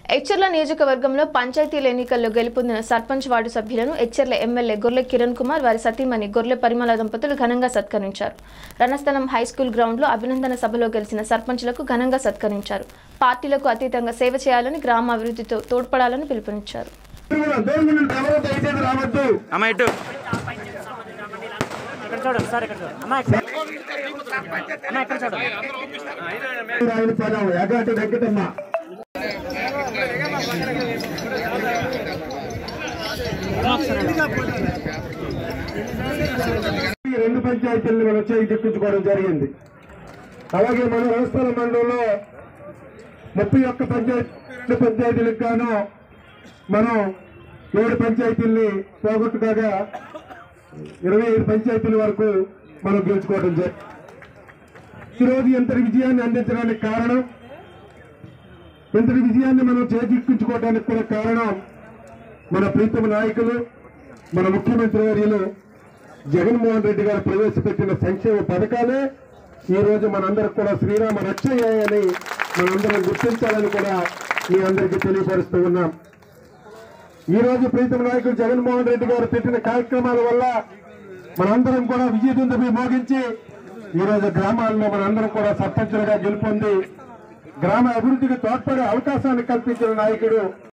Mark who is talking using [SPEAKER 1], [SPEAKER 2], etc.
[SPEAKER 1] ఎచ్చెర్ల నియోజకవర్గంలో పంచాయతీల ఎన్నికల్లో గెలుపొందిన సర్పంచ్ వార్డు సభ్యులను ఎచ్చెర్ల ఎమ్మెల్యే గొర్లె కిరణ్ కుమార్ వారి సతీమణి గొర్లె పరిమళ దంపతులు ఘనంగా సత్కరించారు రణస్థలం హై స్కూల్ గ్రౌండ్లో అభినందన సభలో గెలిచిన సర్పంచ్లకు ఘనంగా సత్కరించారు పార్టీలకు అతీతంగా సేవ చేయాలని గ్రామ అభివృద్ధితో తోడ్పడాలని పిలుపునిచ్చారు
[SPEAKER 2] గవర్నమెంట్ ఎవరో దయచేసి రావద్దు
[SPEAKER 3] అమ్మ ఇటు
[SPEAKER 4] ఇక్కడ చూడండి సార్ ఇక్కడ చూడండి అమ్మా ఇక్కడ అమ్మా ఇక్కడ చూడండి
[SPEAKER 2] ఆయన పదం ఎగాటి వెంకటమ్మ ఈ రెండు పంచాయతీలను మనం చేయి దక్కించుకోవడం జరిగింది అలాగే మన వ్యవస్థల మండలంలో ముప్పై ఒక్క పంచాయతీ పంచాయతీలకు గాను మనం ఏడు పంచాయతీల్ని పోగొట్టుకోగా ఇరవై ఐదు పంచాయతీల వరకు మనం గెలుచుకోవడం జరిగింది ఈరోజు ఇంతటి విజయాన్ని అందించడానికి కారణం ఇంతటి విజయాన్ని మనం చేజిక్కించుకోవడానికి కూడా కారణం మన ప్రీతమ నాయకులు మన ముఖ్యమంత్రి వర్యులు జగన్మోహన్ రెడ్డి గారు ప్రవేశపెట్టిన సంక్షేమ పథకాలే ఈ రోజు మనందరికి కూడా శ్రీరామ రక్ష అయ్యాయని మనందరం గుర్తించాలని కూడా మీ అందరికీ తెలియపరుస్తూ ఉన్నాం ఈ రోజు ప్రీతమ నాయకులు జగన్మోహన్ రెడ్డి గారు పెట్టిన కార్యక్రమాల వల్ల మనందరం కూడా విజయదుందమి మోగించి ఈ రోజు గ్రామాల్లో మనందరం కూడా సర్పంచులుగా గెలుపొంది గ్రామ అభివృద్ధికి తోడ్పడే అవకాశాన్ని కల్పించిన నాయకుడు